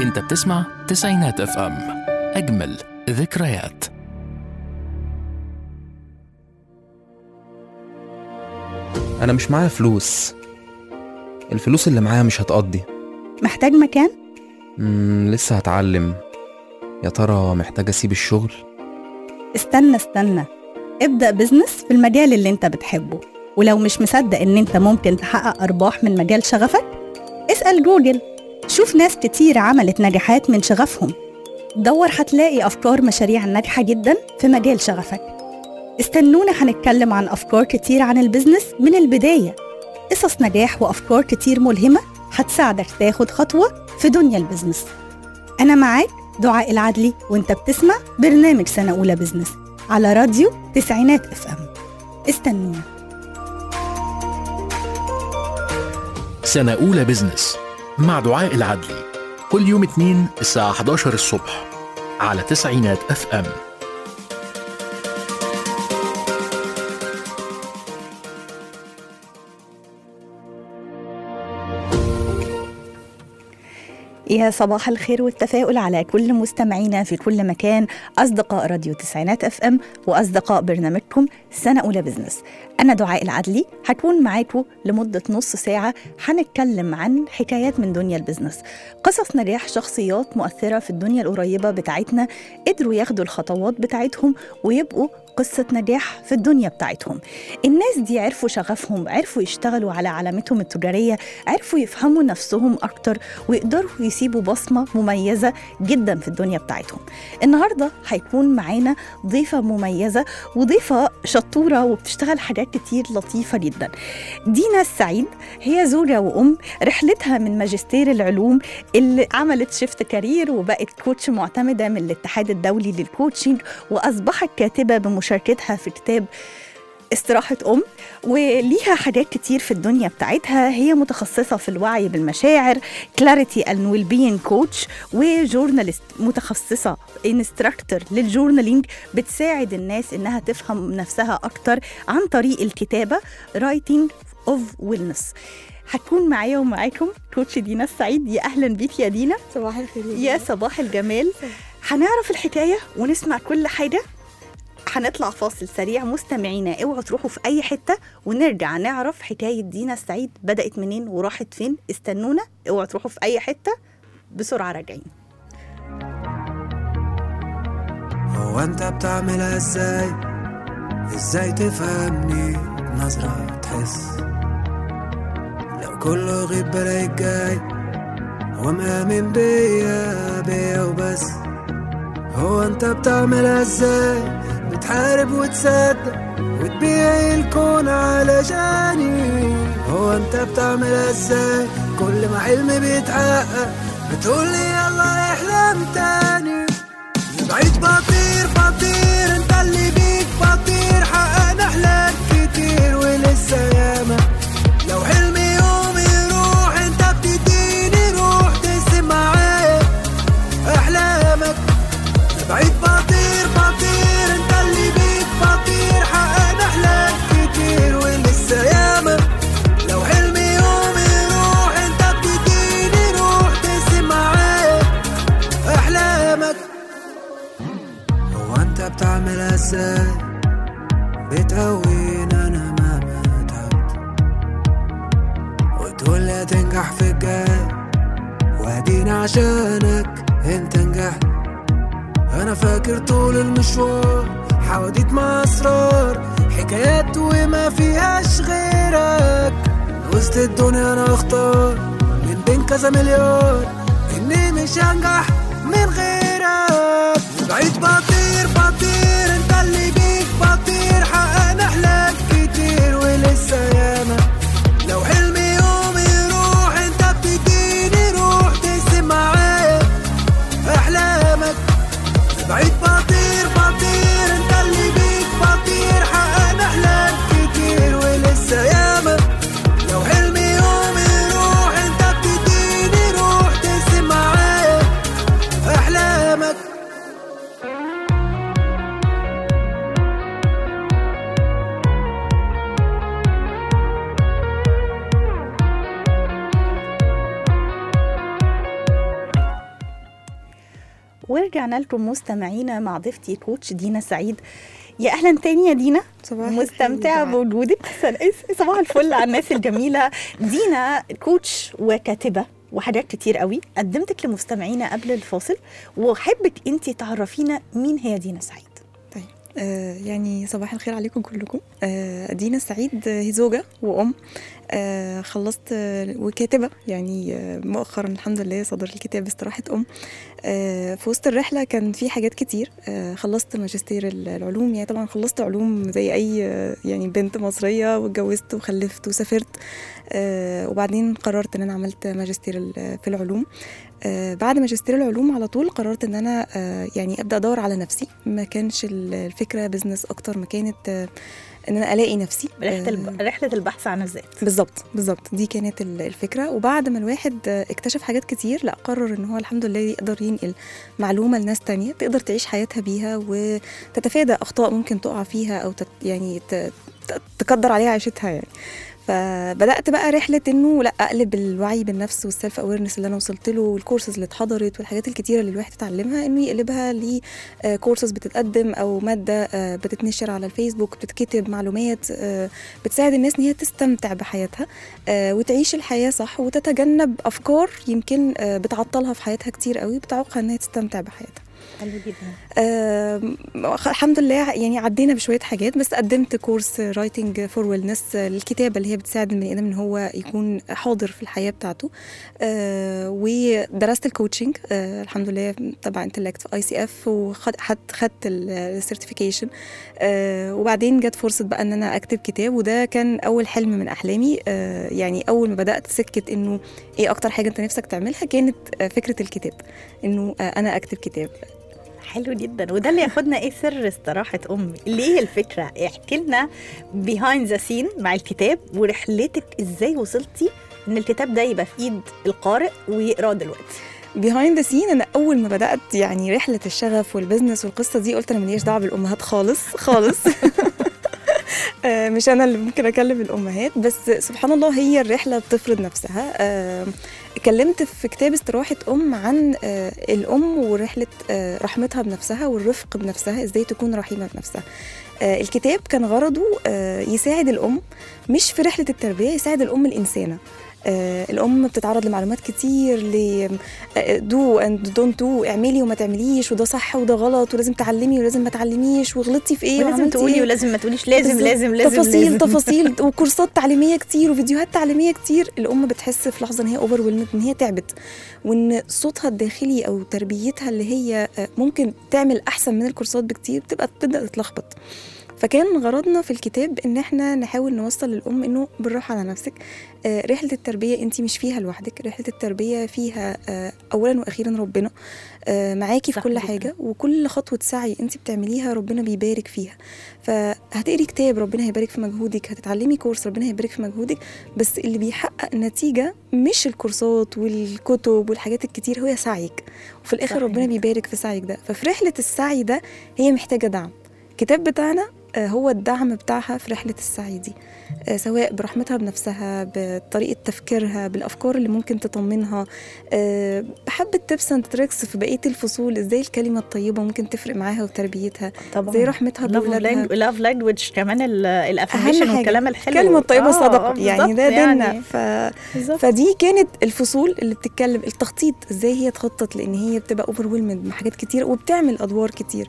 انت بتسمع تسعينات اف ام اجمل ذكريات أنا مش معايا فلوس الفلوس اللي معايا مش هتقضي محتاج مكان؟ مم لسه هتعلم يا ترى محتاج أسيب الشغل استنى استنى ابدأ بزنس في المجال اللي انت بتحبه ولو مش مصدق ان انت ممكن تحقق ارباح من مجال شغفك اسأل جوجل شوف ناس كتير عملت نجاحات من شغفهم دور هتلاقي افكار مشاريع ناجحة جدا في مجال شغفك استنونا هنتكلم عن افكار كتير عن البزنس من البداية قصص نجاح وافكار كتير ملهمة هتساعدك تاخد خطوة في دنيا البزنس انا معاك دعاء العدلي وانت بتسمع برنامج سنة أولى بزنس على راديو تسعينات اف ام استنونا سنة أولى بزنس مع دعاء العدلي كل يوم اثنين الساعة 11 الصبح على تسعينات اف ام يا صباح الخير والتفاؤل على كل مستمعينا في كل مكان أصدقاء راديو تسعينات اف ام وأصدقاء برنامجكم سنة أولى بزنس أنا دعاء العدلي هكون معاكم لمدة نص ساعة هنتكلم عن حكايات من دنيا البزنس قصص نجاح شخصيات مؤثرة في الدنيا القريبة بتاعتنا قدروا ياخدوا الخطوات بتاعتهم ويبقوا قصة نجاح في الدنيا بتاعتهم الناس دي عرفوا شغفهم عرفوا يشتغلوا على علامتهم التجارية عرفوا يفهموا نفسهم أكتر ويقدروا يسيبوا بصمة مميزة جدا في الدنيا بتاعتهم النهاردة هيكون معانا ضيفة مميزة وضيفة شطورة وبتشتغل حاجات كتير لطيفة جدا دينا السعيد هي زوجة وأم رحلتها من ماجستير العلوم اللي عملت شيفت كارير وبقت كوتش معتمدة من الاتحاد الدولي للكوتشنج وأصبحت كاتبة بمشاركتها في كتاب استراحة أم وليها حاجات كتير في الدنيا بتاعتها هي متخصصة في الوعي بالمشاعر كلاريتي اند ويل بين كوتش وجورنالست متخصصة انستراكتور للجورنالينج بتساعد الناس انها تفهم نفسها اكتر عن طريق الكتابة رايتنج اوف ويلنس هتكون معايا ومعاكم كوتش دينا السعيد يا اهلا بيك يا دينا صباح الخير يا صباح الجمال هنعرف الحكاية ونسمع كل حاجة هنطلع فاصل سريع مستمعينا اوعوا تروحوا في اي حته ونرجع نعرف حكايه دينا السعيد بدات منين وراحت فين استنونا اوعوا تروحوا في اي حته بسرعه راجعين هو انت بتعملها ازاي ازاي تفهمني نظرة تحس لو كله غيب بلاقيك جاي هو مآمن بيا بيا وبس هو انت بتعملها ازاي بتحارب وتصدق وتبيع الكون علشاني هو انت بتعملها ازاي كل ما حلمي بيتحقق بتقولي يلا احلم تاني بعيد بطير بطير انت اللي بيك بطير حققنا احلام كتير ولسه ياما لو حلمي يوم يروح انت بتديني روح تقسم معايا احلامك بعيد بطير بطير انت اللي بيك بطير حققنا احلام كتير ولسه ياما لو حلمي يوم يروح انت بتديني روح تقسم معايا احلامك هو انت بتعملها ازاي بتقويني انا مهما تعبت وتقول لي هتنجح في الجاي وادينا عشانك انت نجحت انا فاكر طول المشوار حواديت مع اسرار حكايات وما فيهاش غيرك وسط الدنيا انا اختار من بين كذا مليار اني مش هنجح من غيرك بعيد بطير بطير انت اللي بيك بطير حققنا احلام كتير ولسه ياما لو حلمي يوم يروح انت بتديني روح تقسم معايا احلامك بعيد بطير بطير انت اللي بيك بطير حققنا احلام كتير ولسه ياما لو حلمي يوم يروح انت بتديني روح تقسم معايا احلامك ورجعنا لكم مستمعينا مع ضيفتي كوتش دينا سعيد يا اهلا تاني يا دينا صباح مستمتعه الخير. بوجودك صباح الفل على الناس الجميله دينا كوتش وكاتبه وحاجات كتير قوي قدمتك لمستمعينا قبل الفاصل وحبك انت تعرفينا مين هي دينا سعيد طيب آه يعني صباح الخير عليكم كلكم آه دينا سعيد آه، هي زوجة وأم آه خلصت آه وكاتبة يعني آه مؤخرا الحمد لله صدر الكتاب استراحة أم آه في وسط الرحلة كان في حاجات كتير آه خلصت ماجستير ال- العلوم يعني طبعا خلصت علوم زي أي آه يعني بنت مصرية واتجوزت وخلفت وسافرت آه وبعدين قررت إن أنا عملت ماجستير ال- في العلوم آه بعد ماجستير العلوم على طول قررت ان انا آه يعني ابدا ادور على نفسي ما كانش ال- الفكره بزنس اكتر ما كانت آه ان انا الاقي نفسي رحله آه، الب... رحله البحث عن الذات بالظبط بالظبط دي كانت ال- الفكره وبعد ما الواحد آه، اكتشف حاجات كتير لا قرر ان هو الحمد لله يقدر ينقل معلومه لناس تانية تقدر تعيش حياتها بيها وتتفادى اخطاء ممكن تقع فيها او تت يعني ت- ت- تقدر عليها عيشتها يعني فبدات بقى رحله انه لا اقلب الوعي بالنفس والسيلف اويرنس اللي انا وصلت له والكورسز اللي اتحضرت والحاجات الكتيره اللي الواحد اتعلمها انه يقلبها لكورسز بتتقدم او ماده آه، بتتنشر على الفيسبوك بتتكتب معلومات آه، بتساعد الناس ان هي تستمتع بحياتها آه، وتعيش الحياه صح وتتجنب افكار يمكن آه، بتعطلها في حياتها كتير قوي بتعوقها ان هي تستمتع بحياتها حلو جدا آم، الحمد لله يعني عدينا بشويه حاجات بس قدمت كورس رايتنج فور ويلنس الكتابه اللي هي بتساعد البني ادم ان هو يكون حاضر في الحياه بتاعته آه، ودرست الكوتشنج آه، الحمد لله تبع انتلكت في اي سي اف وخدت خدت السيرتيفيكيشن وبعدين جت فرصه بقى ان انا اكتب كتاب وده كان اول حلم من احلامي آه، يعني اول ما بدات سكه انه ايه اكتر حاجه انت نفسك تعملها كانت آه، فكره الكتاب انه آه، انا اكتب كتاب حلو جدا وده اللي ياخدنا ايه سر استراحه امي ليه الفكره احكي لنا بيهايند ذا سين مع الكتاب ورحلتك ازاي وصلتي ان الكتاب ده يبقى في ايد القارئ ويقراه دلوقتي بيهايند سين انا اول ما بدات يعني رحله الشغف والبزنس والقصه دي قلت انا ماليش دعوه بالامهات خالص خالص آه، مش انا اللي ممكن اكلم الامهات بس سبحان الله هي الرحله بتفرض نفسها آه، اتكلمت في كتاب استراحه ام عن آه، الام ورحله آه، رحمتها بنفسها والرفق بنفسها ازاي تكون رحيمه بنفسها آه، الكتاب كان غرضه آه، يساعد الام مش في رحله التربيه يساعد الام الانسانه آه، الام بتتعرض لمعلومات كتير ل دو اند دونت دو اعملي وما تعمليش وده صح وده غلط ولازم تعلمي ولازم ما تعلميش وغلطتي في ايه ولازم وعملتي تقولي إيه. ولازم ما تقوليش لازم بالظبط. لازم لازم تفاصيل لازم. تفاصيل وكورسات تعليميه كتير وفيديوهات تعليميه كتير الام بتحس في لحظه ان هي اوفر ان هي تعبت وان صوتها الداخلي او تربيتها اللي هي آه، ممكن تعمل احسن من الكورسات بكتير بتبقى تبدا تتلخبط فكان غرضنا في الكتاب ان احنا نحاول نوصل للام انه بالراحه على نفسك آه، رحله التربيه انت مش فيها لوحدك رحله التربيه فيها آه، اولا واخيرا ربنا آه، معاكي في صح كل جداً. حاجه وكل خطوه سعي انت بتعمليها ربنا بيبارك فيها فهتقري كتاب ربنا هيبارك في مجهودك هتتعلمي كورس ربنا هيبارك في مجهودك بس اللي بيحقق نتيجه مش الكورسات والكتب والحاجات الكتير هو سعيك وفي الاخر صحيح. ربنا بيبارك في سعيك ده ففي رحله السعي ده هي محتاجه دعم الكتاب بتاعنا آه، هو الدعم بتاعها في رحله السعي دي آه، سواء برحمتها بنفسها بطريقه تفكيرها بالافكار اللي ممكن تطمنها آه، بحبه تيبس اند تريكس في بقيه الفصول ازاي الكلمه الطيبه ممكن تفرق معاها وتربيتها طبعا زي رحمتها باولادها لاف لانجوج كمان الافرميشن اهم حاجه والكلام الحلو الكلمه الطيبه آه، صدقه آه، يعني بالظبط ده ديننا يعني. ف... بالظبط. فدي كانت الفصول اللي بتتكلم التخطيط ازاي هي تخطط لان هي بتبقى اوفر مع حاجات كتير وبتعمل ادوار كتير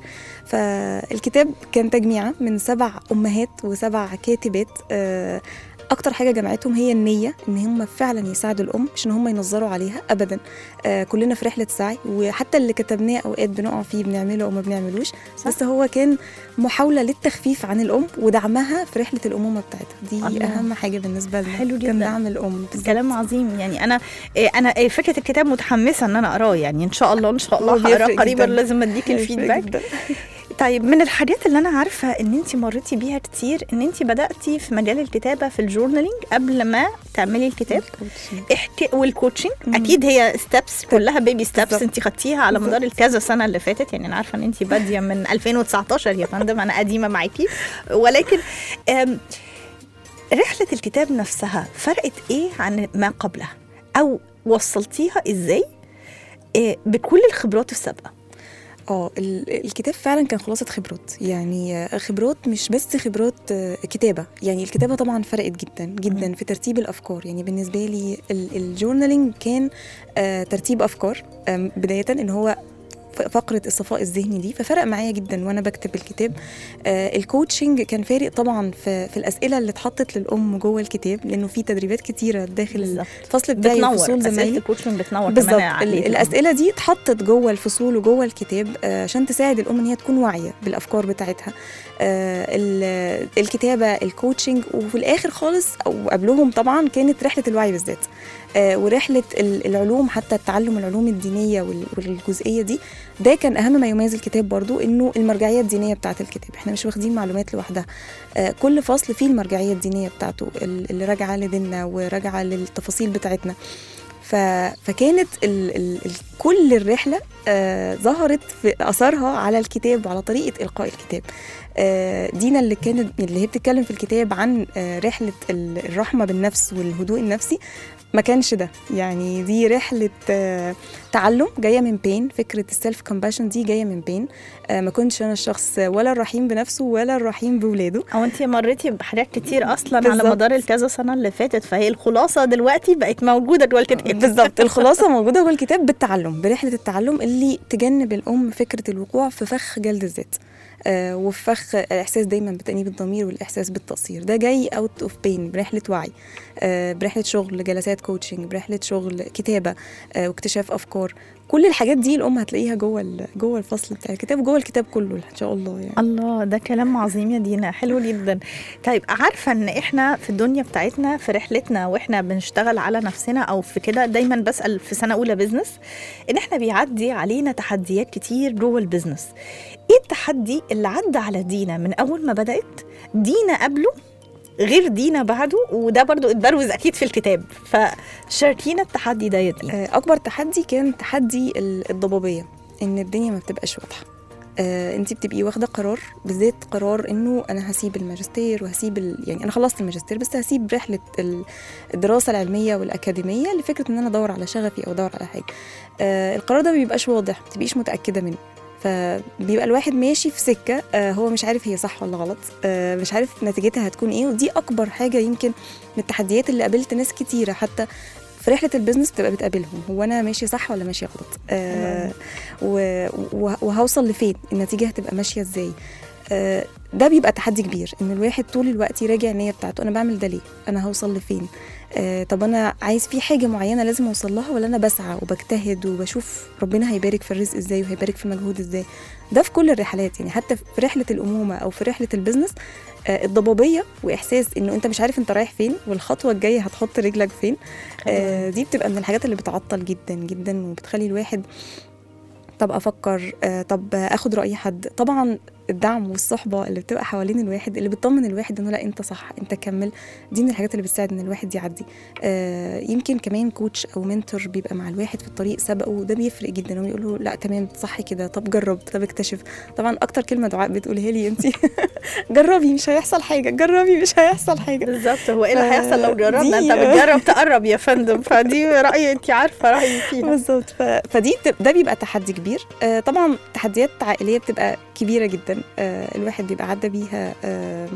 فالكتاب كان تجميعه من سبع امهات وسبع كاتبات آه، اكتر حاجه جمعتهم هي النيه ان هم فعلا يساعدوا الام مش ان هم ينظروا عليها ابدا آه كلنا في رحله سعي وحتى اللي كتبناه اوقات بنقع فيه بنعمله او ما بنعملوش صح. بس هو كان محاوله للتخفيف عن الام ودعمها في رحله الامومه بتاعتها دي الله. اهم حاجه بالنسبه لنا حلو كان جدا. دعم الام بالظبط. كلام عظيم يعني انا إيه انا إيه فكره الكتاب متحمسه ان انا اقراه يعني ان شاء الله ان شاء الله هو بيفرق هقراه قريبا جداً. لازم اديك هيفرق الفيدباك جداً. طيب من الحاجات اللي انا عارفه ان انت مريتي بيها كتير ان انت بداتي في مجال الكتابه في الجورنالينج قبل ما تعملي الكتاب احكي والكوتشنج مم. اكيد هي ستيبس كلها بيبي ستيبس بالظبط. انت خدتيها على مدار الكذا سنه اللي فاتت يعني انا عارفه ان انت باديه من 2019 يا فندم انا قديمه معاكي ولكن أم، رحله الكتاب نفسها فرقت ايه عن ما قبلها او وصلتيها ازاي إيه، بكل الخبرات السابقه اه ال- الكتاب فعلا كان خلاصة خبرات يعني آه، خبرات مش بس خبرات آه، كتابة يعني الكتابة طبعا فرقت جدا جدا في ترتيب الأفكار يعني بالنسبة لي ال- الجورنالينج كان آه، ترتيب أفكار آم، بداية إن هو ف- فقرة الصفاء الذهني دي ففرق معايا جدا وانا بكتب الكتاب آه الكوتشنج كان فارق طبعا في, في الاسئله اللي اتحطت للام جوه الكتاب لانه في تدريبات كتيره داخل بالظبط. الفصل بتاعي بتنور وفصول اسئله زمايلي الكوتشنج بتنور بالظبط كمان عقلية ال- الأم. الاسئله دي اتحطت جوه الفصول وجوه الكتاب آه، عشان تساعد الام ان هي تكون واعيه بالافكار بتاعتها آه، ال- الكتابه الكوتشنج وفي الاخر خالص او قبلهم طبعا كانت رحله الوعي بالذات آه، ورحله ال- العلوم حتى التعلم العلوم الدينيه وال- والجزئيه دي ده كان اهم ما يميز الكتاب برضو انه المرجعيه الدينيه بتاعه الكتاب احنا مش واخدين معلومات لوحدها آه، كل فصل فيه المرجعيه الدينيه بتاعته ال- اللي راجعه لديننا وراجعه للتفاصيل بتاعتنا ف... فكانت ال... ال... ال... كل الرحله آه ظهرت في اثرها على الكتاب وعلى طريقه القاء الكتاب آه دينا اللي كانت اللي هي بتتكلم في الكتاب عن آه رحله ال- الرحمه بالنفس والهدوء النفسي ما كانش ده يعني دي رحله آه تعلم جايه من بين فكره السيلف كومباشن دي جايه من بين آه ما كنتش انا الشخص ولا الرحيم بنفسه ولا الرحيم بولاده او انت مريتي بحاجات كتير اصلا على بالظبط. مدار الكذا سنه اللي فاتت فهي الخلاصه دلوقتي بقت موجوده جوه الكتاب بالظبط الخلاصه موجوده جوه الكتاب بالتعلم برحله التعلم اللي تجنب الام فكره الوقوع في فخ جلد الذات آه وفي فخ الاحساس دايما بتانيب الضمير والاحساس بالتقصير ده جاي اوت اوف بين برحله وعي آه برحله شغل جلسات كوتشنج برحله شغل كتابه آه واكتشاف افكار كل الحاجات دي الام هتلاقيها جوه ال- جوه الفصل بتاع الكتاب جوه الكتاب كله ان شاء الله يعني الله ده كلام عظيم يا دينا حلو جدا طيب عارفه ان احنا في الدنيا بتاعتنا في رحلتنا واحنا بنشتغل على نفسنا او في كده دايما بسال في سنه اولى بزنس ان احنا بيعدي علينا تحديات كتير جوه البزنس ايه التحدي اللي عدى على دينا من اول ما بدات دينا قبله غير دينا بعده وده برضو اتبروز اكيد في الكتاب فشاركينا التحدي ده يا دينا آه، اكبر تحدي كان تحدي ال- الضبابيه ان الدنيا ما بتبقاش واضحه آه، انت بتبقي واخده قرار بالذات قرار انه انا هسيب الماجستير وهسيب ال... يعني انا خلصت الماجستير بس هسيب رحله ال- الدراسه العلميه والاكاديميه لفكره ان انا ادور على شغفي او ادور على حاجه آه، القرار ده ما بيبقاش واضح ما بتبقيش متاكده منه فبيبقى الواحد ماشي في سكه آه، هو مش عارف هي صح ولا غلط آه، مش عارف نتيجتها هتكون ايه ودي اكبر حاجه يمكن من التحديات اللي قابلت ناس كتيره حتى في رحله البيزنس بتبقى بتقابلهم هو انا ماشي صح ولا ماشي غلط آه و- و- وهوصل لفين النتيجه هتبقى ماشيه ازاي آه ده بيبقى تحدي كبير ان الواحد طول الوقت يراجع النيه بتاعته انا بعمل ده ليه انا هوصل لفين آه طب انا عايز في حاجه معينه لازم اوصل لها ولا انا بسعى وبجتهد وبشوف ربنا هيبارك في الرزق ازاي وهيبارك في المجهود ازاي ده في كل الرحلات يعني حتى في رحله الامومه او في رحله البيزنس آه الضبابيه واحساس انه انت مش عارف انت رايح فين والخطوه الجايه هتحط رجلك فين آه دي بتبقى من الحاجات اللي بتعطل جدا جدا وبتخلي الواحد طب افكر آه طب اخد راي حد طبعا الدعم والصحبه اللي بتبقى حوالين الواحد اللي بتطمن الواحد انه لا انت صح انت كمل دي من الحاجات اللي بتساعد ان الواحد يعدي آه يمكن كمان كوتش او منتور بيبقى مع الواحد في الطريق سبقه ده بيفرق جدا ويقول له لا تمام صح كده طب جرب طب اكتشف طبعا اكتر كلمه دعاء بتقولها لي انت جربي مش هيحصل حاجه جربي مش هيحصل حاجه بالظبط هو ايه اللي هيحصل لو دي- جربنا انت بتجرب تقرب يا فندم فدي رايي انت عارفه رايي فيها بالظبط ف... فدي بت- ده بيبقى تحدي كبير آه طبعا تحديات عائليه بتبقى كبيره جدا آه الواحد بيبقى عدى بيها آه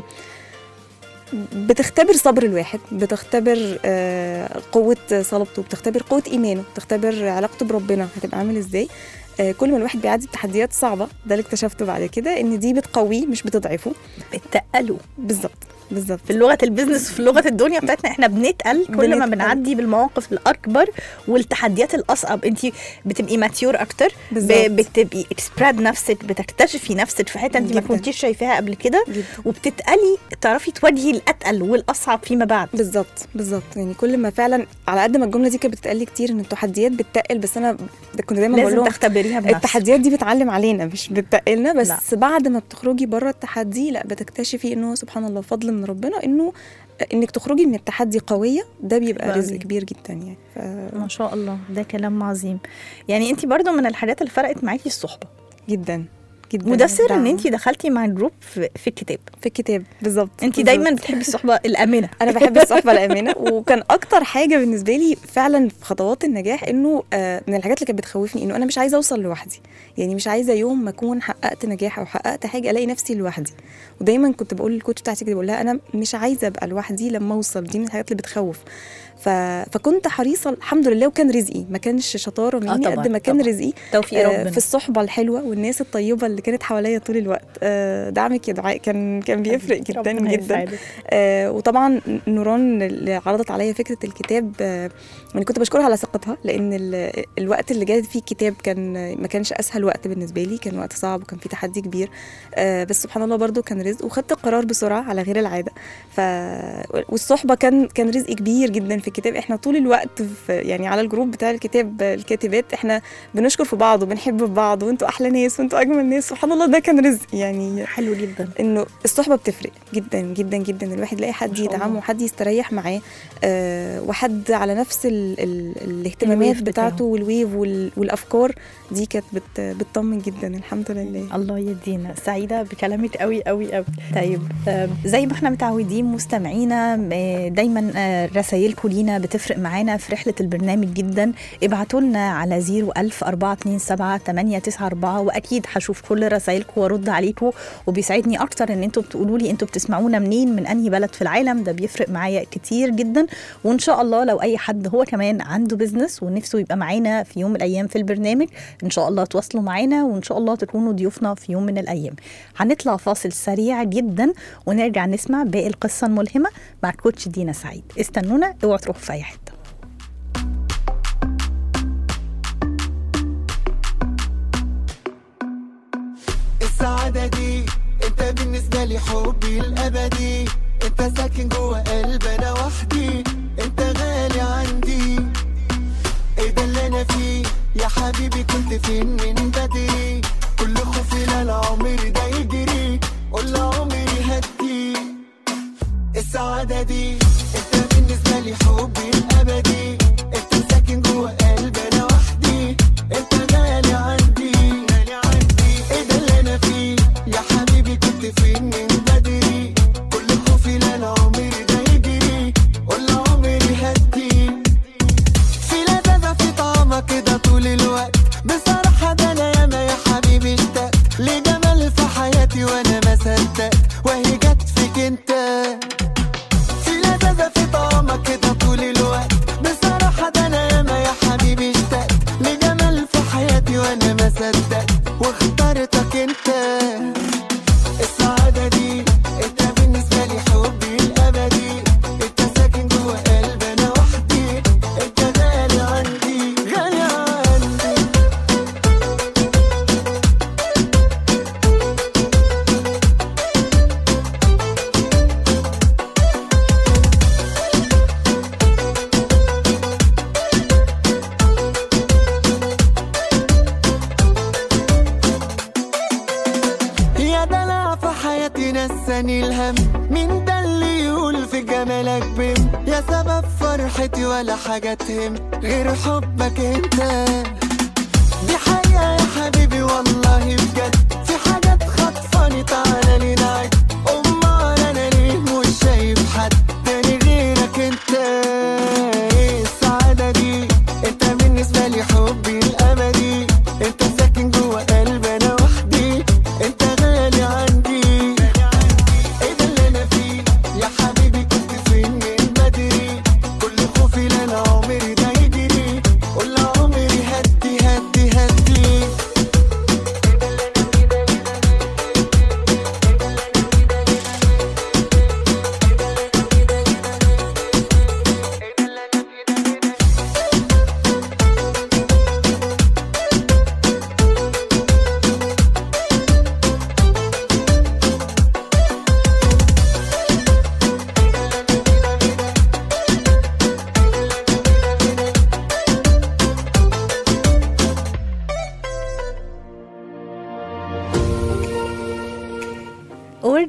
بتختبر صبر الواحد بتختبر آه قوة صلابته بتختبر قوة إيمانه بتختبر علاقته بربنا هتبقى عامل إزاي آه كل ما الواحد بيعدي بتحديات صعبة ده اللي اكتشفته بعد كده إن دي بتقويه مش بتضعفه بتقلوا بالظبط بالظبط في لغه البيزنس في لغه الدنيا بتاعتنا احنا بنتقل كل ما بنتقل. بنعدي بالمواقف الاكبر والتحديات الاصعب انت بتبقي ماتيور اكتر بالظبط. ب- بتبقي اكسبراد نفسك بتكتشفي نفسك في حته انت ما جداً. كنتيش شايفاها قبل كده جدا وبتتقلي تعرفي تواجهي الاتقل والاصعب فيما بعد بالظبط بالظبط يعني كل ما فعلا على قد ما الجمله دي كانت بتتقال لي كتير ان التحديات بتتقل بس انا ده كنت دايما بقول لازم لهم تختبريها بنفسك التحديات دي بتعلم علينا مش بتتقلنا بس لا. لا. بعد ما بتخرجي بره التحدي لا بتكتشفي انه سبحان الله فضل من ربنا انه انك تخرجي من التحدي قويه ده بيبقى بقى رزق عظيم. كبير جدا يعني ف... ما شاء الله ده كلام عظيم يعني انت برضو من الحاجات اللي فرقت معاكي الصحبه جدا جدا مدثر ان الدعم. انت دخلتي مع الجروب في, في الكتاب في الكتاب بالظبط انت بالظبط. دايما بتحبي الصحبه الامنه انا بحب الصحبه الامنه وكان اكتر حاجه بالنسبه لي فعلا في خطوات النجاح انه آه، من الحاجات اللي كانت بتخوفني انه انا مش عايزه اوصل لوحدي يعني مش عايزه يوم ما اكون حققت نجاح او حققت حاجه الاقي نفسي لوحدي ودايما كنت بقول للكوتش بتاعتي كده بقول لها انا مش عايزه ابقى لوحدي لما اوصل دي من الحاجات اللي بتخوف ف... فكنت حريصه الحمد لله وكان رزقي ما كانش شطاره مني طبعاً، قد ما كان طبعاً. رزقي توفيق آه، ربنا في الصحبه الحلوه والناس الطيبه اللي كانت حواليا طول الوقت آه، دعمك يا دعاء كان كان بيفرق جدا ربنا جدا يسعدك. آه وطبعا نوران اللي عرضت عليا فكره الكتاب آه يعني كنت بشكرها على ثقتها لان ال- الوقت اللي جات فيه الكتاب كان ما كانش اسهل وقت بالنسبه لي كان وقت صعب وكان فيه تحدي كبير آه بس سبحان الله برضو كان رزق وخدت القرار بسرعه على غير العاده ف والصحبه كان كان رزق كبير جدا في الكتاب احنا طول الوقت في يعني على الجروب بتاع الكتاب آه، الكاتبات احنا بنشكر في بعض وبنحب في بعض وانتوا احلى ناس وانتوا اجمل ناس سبحان الله ده كان رزق يعني حلو جدا انه الصحبه بتفرق جدا جدا جدا الواحد يلاقي حد ما شاء الله. يدعمه وحد يستريح معاه آه وحد على نفس ال ال الاهتمامات الويف بتاعه. بتاعته والويف وال والافكار دي كانت بت بتطمن جدا الحمد لله الله يدينا سعيده بكلامك قوي قوي قوي طيب آم، زي ما احنا متعودين مستمعينا آه، دايما آه، رسايلكم لينا بتفرق معانا في رحله البرنامج جدا ابعتوا لنا على 01000 427 894 واكيد هشوف كل رسايلكم وارد عليكم وبيسعدني اكتر ان انتوا بتقولوا لي انتوا بتسمعونا منين من انهي بلد في العالم ده بيفرق معايا كتير جدا وان شاء الله لو اي حد هو كمان عنده بزنس ونفسه يبقى معانا في يوم من الايام في البرنامج ان شاء الله تواصلوا معانا وان شاء الله تكونوا ضيوفنا في يوم من الايام هنطلع فاصل سريع جدا ونرجع نسمع باقي القصه الملهمه مع كوتش دينا سعيد استنونا اوعوا تروحوا في اي حته السعادة دي انت بالنسبة لي حبي الأبدي انت ساكن جوه قلب انا وحدي انت غالي عندي ايه ده اللي انا فيه يا حبيبي كنت فين من بدري كل خوفي لا العمر ده يجري قول عمري هدي السعادة دي انت بالنسبة لي حبي الأبدي انت ساكن جوه قلب انا وحدي انت غالي عندي غالي عندي ايه ده اللي انا فيه يا حبيبي كنت فين من بدري كل خوفي لا العمر ده يجري قول عمري هدي في لذاذة في طعمك كده طول الوقت بصراحة ده أنا ياما يا حبيبي اشتقت لجمال في حياتي وأنا ما صدقت وهي جت فيك أنت في لذاذة في طعمك كده طول الوقت بصراحة ده أنا ياما يا حبيبي اشتقت لجمال في حياتي وأنا ما صدقت واخترتك أنت السعادة دي انت بالنسبة لي حبي الأبدي انت ساكن جوه قلب أنا وحدي انت غالي عندي غالي عندي يا دلع في حياتي نساني الهم مين ده اللي يقول في جمالك بم يا سبب فرحتي ولا حاجة تهم غير حبك انت دي حقيقة يا حبيبي والله بجد في حاجات خطفاني تعالى لي نعد أمال أنا ليه مش شايف حد تاني غيرك انت ايه السعادة دي انت بالنسبة لي حبي الأبدي انت ساكن جوه قلب أنا وحدي انت غالي عندي ايه ده اللي انا فيه يا حبيبي كنت فين من بدري كل خوفي لا انا عمري ده يجري قول عمري هدي هدي هدي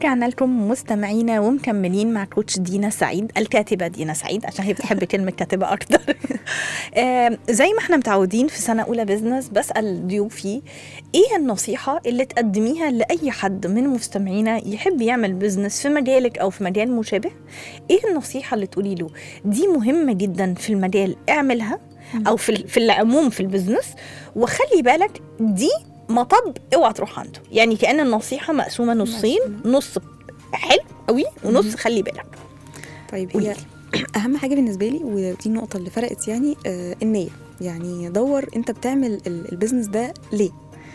ورجعنا لكم مستمعينا ومكملين مع كوتش دينا سعيد الكاتبه دينا سعيد عشان هي بتحب كلمه كاتبه اكتر آم، زي ما احنا متعودين في سنه اولى بزنس بسال ضيوفي ايه النصيحه اللي تقدميها لاي حد من مستمعينا يحب يعمل بزنس في مجالك او في مجال مشابه ايه النصيحه اللي تقولي له دي مهمه جدا في المجال اعملها او في ال- في العموم في البزنس وخلي بالك دي مطب اوعى تروح عنده يعني كأن النصيحة مقسومة نصين نص حلو قوي ونص خلي بالك طيب قولي هي اهم حاجه بالنسبه لي ودي النقطه اللي فرقت يعني آه النيه يعني دور انت بتعمل ال- البيزنس ده ليه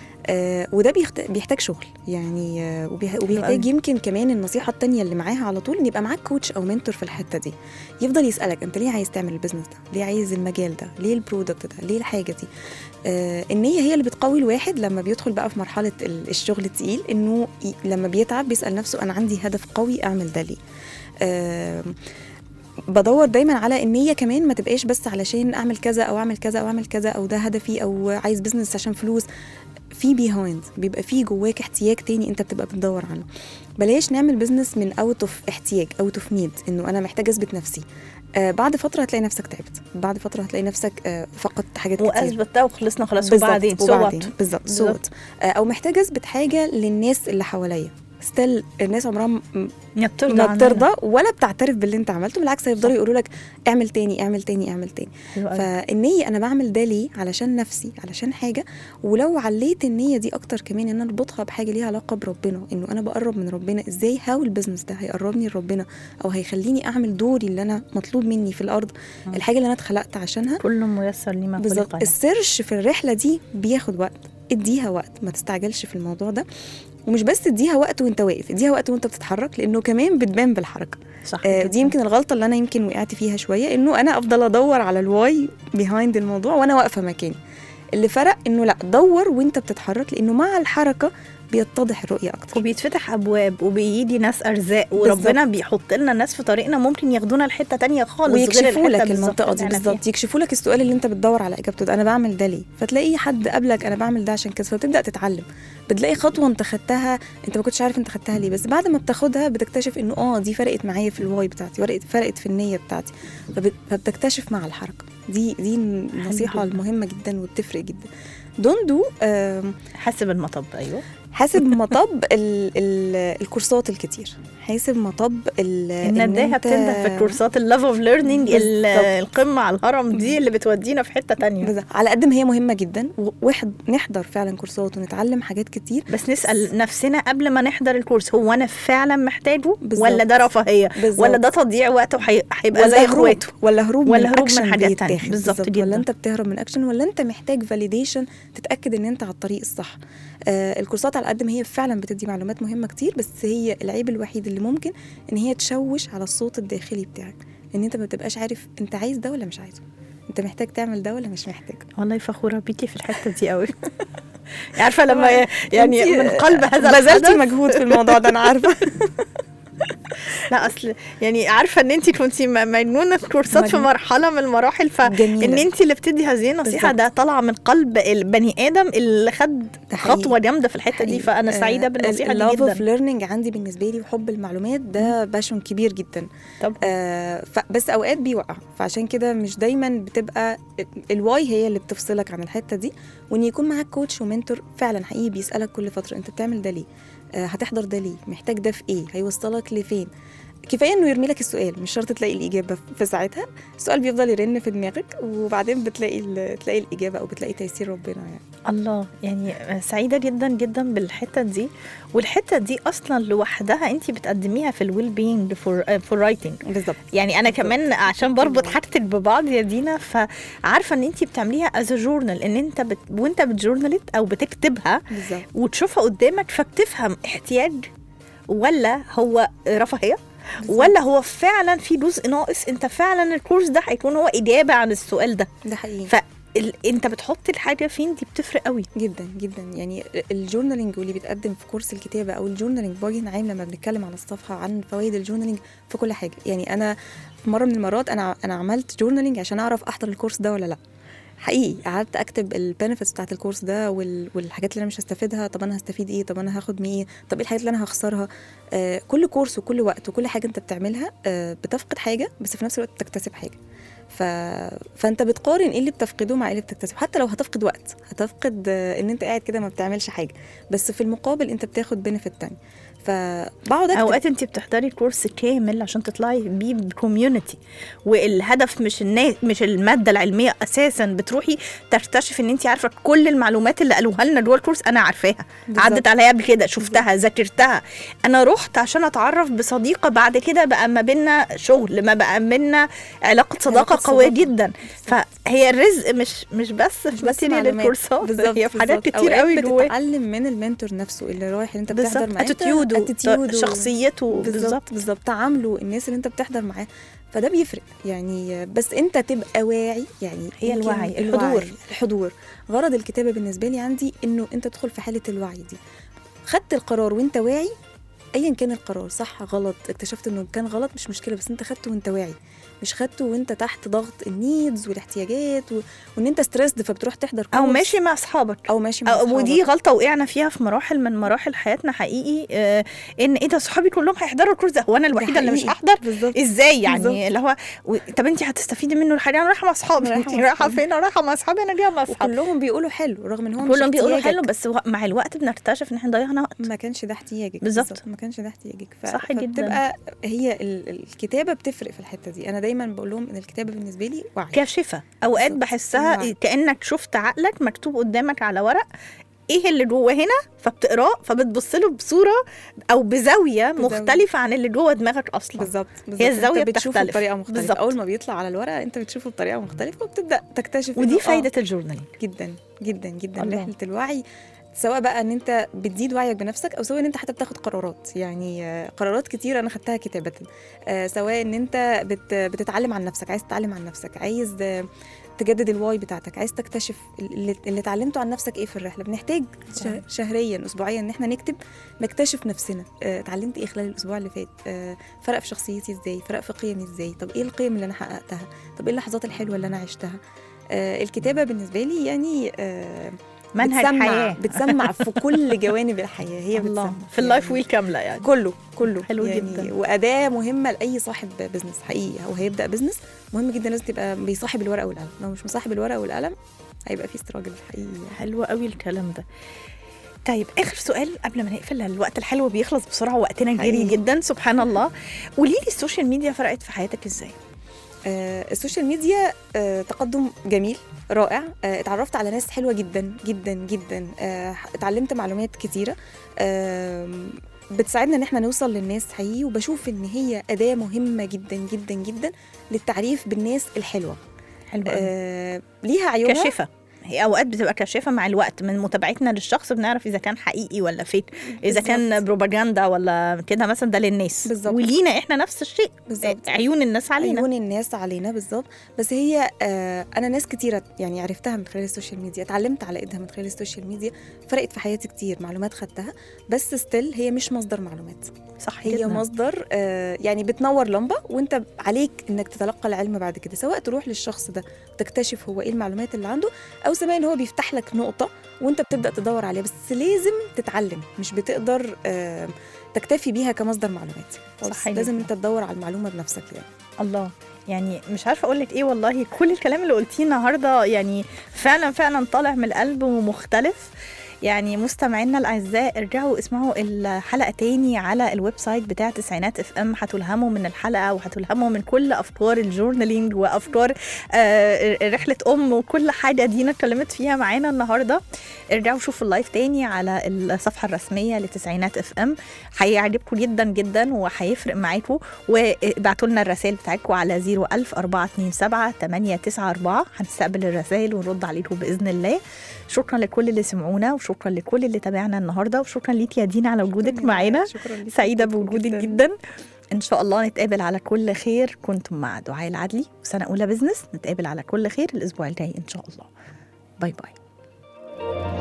آه وده بيخت... بيحتاج شغل يعني آه وبيح... وبيحتاج قوي. يمكن كمان النصيحه التانية اللي معاها على طول ان يبقى معاك كوتش او منتور في الحته دي يفضل يسالك انت ليه عايز تعمل البيزنس ده ليه عايز المجال ده ليه البرودكت ده ليه الحاجه دي آه النيه هي اللي بتقوي الواحد لما بيدخل بقى في مرحله ال- الشغل التقيل انه ي... لما بيتعب بيسال نفسه انا عندي هدف قوي اعمل ده ليه آه بدور دايما على النيه كمان ما تبقاش بس علشان اعمل كذا او اعمل كذا او اعمل كذا او ده هدفي او عايز بزنس عشان فلوس في بيهايند بيبقى في جواك احتياج تاني انت بتبقى بتدور عنه بلاش نعمل بزنس من اوت اوف احتياج اوت اوف نيد انه انا محتاج اثبت نفسي آه بعد فتره هتلاقي نفسك تعبت بعد فتره هتلاقي نفسك آه فقدت حاجات كتير واثبتها وخلصنا خلاص بالظبط، وبعدين وبعدين صوت بالظبط بالظبط. صوت آه او محتاج اثبت حاجه للناس اللي حواليا ستيل الناس عمرها م- يا بترضى ما عننا. بترضى ولا بتعترف باللي انت عملته بالعكس هيفضلوا يقولوا لك اعمل تاني اعمل تاني اعمل تاني حلو قوي. فالنية انا بعمل ده ليه علشان نفسي علشان حاجه ولو عليت النية دي اكتر كمان ان انا اربطها بحاجه ليها علاقه بربنا انه انا بقرب من ربنا ازاي هاو البيزنس ده هيقربني لربنا او هيخليني اعمل دوري اللي انا مطلوب مني في الارض الحاجه اللي انا اتخلقت عشانها كل ميسر لما بالظبط خلق له. السيرش في الرحله دي بياخد وقت اديها وقت ما تستعجلش في الموضوع ده ومش بس اديها وقت وانت واقف اديها وقت وانت بتتحرك لانه كمان بتبان بالحركه صح آه، جداً. دي يمكن الغلطه اللي انا يمكن وقعت فيها شويه انه انا افضل ادور على الواي بيهايند الموضوع وانا واقفه مكاني اللي فرق انه لا دور وانت بتتحرك لانه مع الحركه بيتضح الرؤيه اكتر وبيتفتح ابواب وبيجي ناس ارزاق وربنا بيحط لنا ناس في طريقنا ممكن ياخدونا لحته تانية خالص غير ويكشفوا الحتة لك بالظبط المنطقه اللي دي احنا فيها. بالظبط يكشفوا لك السؤال اللي انت بتدور على اجابته ده انا بعمل ده ليه فتلاقي حد قبلك انا بعمل ده عشان كذا فبتبدا تتعلم بتلاقي خطوه انت خدتها انت ما كنتش عارف انت خدتها ليه بس بعد ما بتاخدها بتكتشف انه اه دي فرقت معايا في الواي بتاعتي فرقت فرقت في النيه بتاعتي فبت- فبتكتشف مع الحركه دي دي النصيحه جدا. المهمه جدا وبتفرق جدا دون دو حاسب المطب ايوه حاسب مطب ال ال الكورسات الكتير حاسب مطب ال إن النداهه أنت- بتنده في الكورسات اللاف اوف ليرنينج بالظبط. القمه على الهرم دي اللي بتودينا في حته تانية بالظبط. على قد ما هي مهمه جدا وواحد نحضر فعلا كورسات ونتعلم حاجات كتير بس نسال نفسنا قبل ما نحضر الكورس هو انا فعلا محتاجه بالظبط. ولا ده رفاهيه بالظبط. ولا ده تضييع وقت وهي- هيبقى ولا زي هروب اخواته ولا هروب ولا من هروب من أكشن حاجات تانية. بيتاخد. بالظبط جدا. ولا انت بتهرب من اكشن ولا انت محتاج فاليديشن تتاكد ان انت على الطريق الصح آه الكورسات على قد ما هي فعلا بتدي معلومات مهمه كتير بس هي العيب الوحيد اللي ممكن ان هي تشوش على الصوت الداخلي بتاعك ان انت ما بتبقاش عارف انت عايز ده ولا مش عايزه انت محتاج تعمل ده ولا مش محتاج والله فخوره بيكي في الحته دي قوي عارفه لما يعني انتي من قلب هذا بذلتي الحدث مجهود في الموضوع ده انا عارفه لا اصل يعني عارفه ان انت كنتي م- مجنونه كورسات في مجنونة. مرحله من المراحل فان جميلة. انت اللي بتدي هذه النصيحه بالظبط. ده طالعه من قلب البني ادم اللي خد ده حقيقي. خطوه جامده في الحته دي فانا سعيده بالنصيحه دي اللوف اوف جدا ليرنينج عندي بالنسبه لي وحب المعلومات ده باشون كبير جدا طب آه ف- بس اوقات بيوقع فعشان كده مش دايما بتبقى الواي هي اللي بتفصلك عن الحته دي وان يكون معاك كوتش ومنتور فعلا حقيقي بيسالك كل فتره انت بتعمل ده ليه آه هتحضر ده ليه محتاج ده في ايه هيوصلك لفين كفايه انه يرمي لك السؤال مش شرط تلاقي الاجابه في ساعتها السؤال بيفضل يرن في دماغك وبعدين بتلاقي ال- تلاقي الاجابه او بتلاقي تيسير ربنا يعني الله يعني سعيده جدا جدا بالحته دي والحته دي اصلا لوحدها انت بتقدميها في الويل بينج فور فور رايتنج بالظبط يعني انا كمان عشان بربط حاجتك ببعض يا دينا فعارفه ان انت بتعمليها از جورنال ان انت بت... وانت بتجورنالت او بتكتبها بالظبط وتشوفها قدامك فبتفهم احتياج ولا هو رفاهيه بالظبط. ولا هو فعلا في جزء ناقص انت فعلا الكورس ده هيكون هو اجابه عن السؤال ده ده حقيقي فانت بتحط الحاجه فين دي بتفرق قوي جدا جدا يعني الجورنالينج واللي بيتقدم في كورس الكتابه او الجورنالينج بوجه عام لما بنتكلم على الصفحه عن فوائد الجورنالينج في كل حاجه يعني انا في مره من المرات انا انا عملت جورنالينج عشان اعرف احضر الكورس ده ولا لا حقيقي قعدت اكتب البنفيتس بتاعت الكورس ده وال- والحاجات اللي انا مش هستفيدها طب انا هستفيد ايه طب انا هاخد من ايه طب ايه الحاجات اللي انا هخسرها آه كل كورس وكل وقت وكل حاجه انت بتعملها آه بتفقد حاجه بس في نفس الوقت بتكتسب حاجه ف... فانت بتقارن ايه اللي بتفقده مع ايه اللي بتكتسبه حتى لو هتفقد وقت هتفقد آه، ان انت قاعد كده ما بتعملش حاجه بس في المقابل انت بتاخد بنفيت تاني فبقعد اكتب اوقات انت بتحضري كورس كامل عشان تطلعي بيه بكوميونتي والهدف مش الناس مش الماده العلميه اساسا بتروحي تكتشفي ان انت عارفه كل المعلومات اللي قالوها لنا جوه الكورس انا عارفاها بالظبط. عدت عليا قبل كده شفتها ذاكرتها انا رحت عشان اتعرف بصديقه بعد كده بقى ما بينا شغل ما بقى بينا علاقه صداقه علاقة قويه صداقة. جدا فهي الرزق مش مش بس مش في بس ماتيريال معلومات. الكورسات بالظبط هي في حاجات بالظبط. كتير أوقات قوي جواه بتتعلم من المنتور نفسه اللي رايح اللي انت بتحضر بالظبط معاه اتيتيوده اتيتيوده شخصيته بالظبط بالظبط بالظبط تعامله الناس اللي انت بتحضر معاه فده بيفرق يعني بس انت تبقى واعي يعني هي يمكن الوعي، الوعي الحضور. الحضور غرض الكتابه بالنسبه لي عندي انه انت تدخل في حاله الوعي دي خدت القرار وانت واعي ايا كان القرار صح غلط اكتشفت انه كان غلط مش مشكله بس انت خدته وانت واعي مش خدته وانت تحت ضغط النيدز والاحتياجات و... وان انت ستريسد فبتروح تحضر او كورس ماشي مع اصحابك او ماشي مع أو أصحابك. ودي غلطه وقعنا فيها في مراحل من مراحل حياتنا حقيقي آه ان ايه ده صحابي كلهم هيحضروا الكورس ده هو انا ده الوحيده اللي مش حقيقي. هحضر بالظبط ازاي يعني بالظبط. اللي هو و... طب انت هتستفيدي منه الحاجه انا رايحه مع اصحابي رايحة انت مع رايحه أصحابي. فين انا رايحه مع اصحابي انا جايه مع اصحابي وكلهم بيقولوا حلو رغم ان هو مش كلهم بيقولوا احتياجك. حلو بس و- مع الوقت بنكتشف ان احنا ضيعنا وقت ما كانش ده احتياجك بالظبط. ما كانش ده احتياجك ف... صح جدا. فبتبقى هي ال- الكتابه بتفرق في الحته دي انا دايما بقول لهم ان الكتابه بالنسبه لي وعي كاشفه اوقات بالظبط. بحسها الوعي. كانك شفت عقلك مكتوب قدامك على ورق ايه اللي جوه هنا فبتقراه فبتبص له بصوره او بزاويه بزاوية. مختلفه عن اللي جوه دماغك اصلا بالظبط بالظبط هي الزاوية انت بتشوفه بتختلف. بطريقه مختلفه بالظبط. اول ما بيطلع على الورقه انت بتشوفه بطريقه مختلفه وبتبدا تكتشف ودي إنه آه، فايده الجورنالينج جدا جدا جدا الله. رحله الوعي سواء بقى ان انت بتزيد وعيك بنفسك او سواء ان انت حتى بتاخد قرارات يعني آه، قرارات كتير انا خدتها كتابه آه، سواء ان انت بت بتتعلم عن نفسك عايز تتعلم عن نفسك عايز آه، تجدد الواي بتاعتك عايز تكتشف اللي, اللي اتعلمته عن نفسك ايه في الرحله بنحتاج شه- شهريا اسبوعيا ان احنا نكتب نكتشف نفسنا آه، اتعلمت ايه خلال الاسبوع اللي فات آه، فرق في شخصيتي ازاي فرق في قيمي ازاي طب ايه القيم اللي انا حققتها طب ايه اللحظات الحلوه اللي انا عشتها آه، الكتابه بالنسبه لي يعني آه، منهج بتسمع حياه بتسمع في كل جوانب الحياه هي الله بتسمع في اللايف يعني ويل كامله يعني كله كله حلو يعني جدا. واداه مهمه لاي صاحب بزنس حقيقي او هيبدا بزنس مهم جدا لازم تبقى بيصاحب الورقه والقلم لو مش مصاحب الورقه والقلم هيبقى في استراجل حقيقي يعني. حلو قوي الكلام ده طيب اخر سؤال قبل ما نقفل الوقت الحلو بيخلص بسرعه وقتنا جري حقيقي. جدا سبحان الله قولي لي السوشيال ميديا فرقت في حياتك ازاي آه السوشيال ميديا آه تقدم جميل رائع آه اتعرفت على ناس حلوه جدا جدا جدا آه اتعلمت معلومات كتيره آه بتساعدنا ان احنا نوصل للناس حقيقي وبشوف ان هي اداه مهمه جدا جدا جدا للتعريف بالناس الحلوه حلو قوي آه ليها عيوبها كاشفه هي اوقات بتبقى كاشفه مع الوقت من متابعتنا للشخص بنعرف اذا كان حقيقي ولا فيك اذا كان بالظبط. بروباجندا ولا كده مثلا ده للناس بالظبط. ولينا احنا نفس الشيء بالظبط عيون الناس علينا عيون الناس علينا بالظبط بس هي آه انا ناس كتيره يعني عرفتها من خلال السوشيال ميديا اتعلمت على ايدها من خلال السوشيال ميديا فرقت في حياتي كتير معلومات خدتها بس ستيل هي مش مصدر معلومات صح هي جدا. مصدر آه يعني بتنور لمبه وانت عليك انك تتلقى العلم بعد كده سواء تروح للشخص ده وتكتشف هو ايه المعلومات اللي عنده او سواء ان هو بيفتح لك نقطه وانت بتبدا تدور عليها بس لازم تتعلم مش بتقدر آه تكتفي بيها كمصدر معلومات صح صح لازم جدا. انت تدور على المعلومه بنفسك يعني الله يعني مش عارفه اقول لك ايه والله كل الكلام اللي قلتيه النهارده يعني فعلا فعلا طالع من القلب ومختلف يعني مستمعينا الاعزاء ارجعوا اسمعوا الحلقه تاني على الويب سايت بتاع تسعينات اف ام هتلهموا من الحلقه وهتلهموا من كل افكار الجورنالينج وافكار آه رحله ام وكل حاجه دينا اتكلمت فيها معانا النهارده ارجعوا شوفوا اللايف تاني على الصفحه الرسميه لتسعينات اف ام هيعجبكم جدا جدا وهيفرق معاكم وابعتوا لنا الرسائل بتاعتكم على 01000 427 894 هنستقبل الرسائل ونرد عليكم باذن الله شكرا لكل اللي سمعونا وشكرا لكل اللي تابعنا النهارده وشكرا ليك يا دينا على وجودك معانا شكرا ليك سعيده جداً. بوجودك جدا ان شاء الله نتقابل على كل خير كنتم مع دعاء العدلي وسنه اولى بزنس نتقابل على كل خير الاسبوع الجاي ان شاء الله باي باي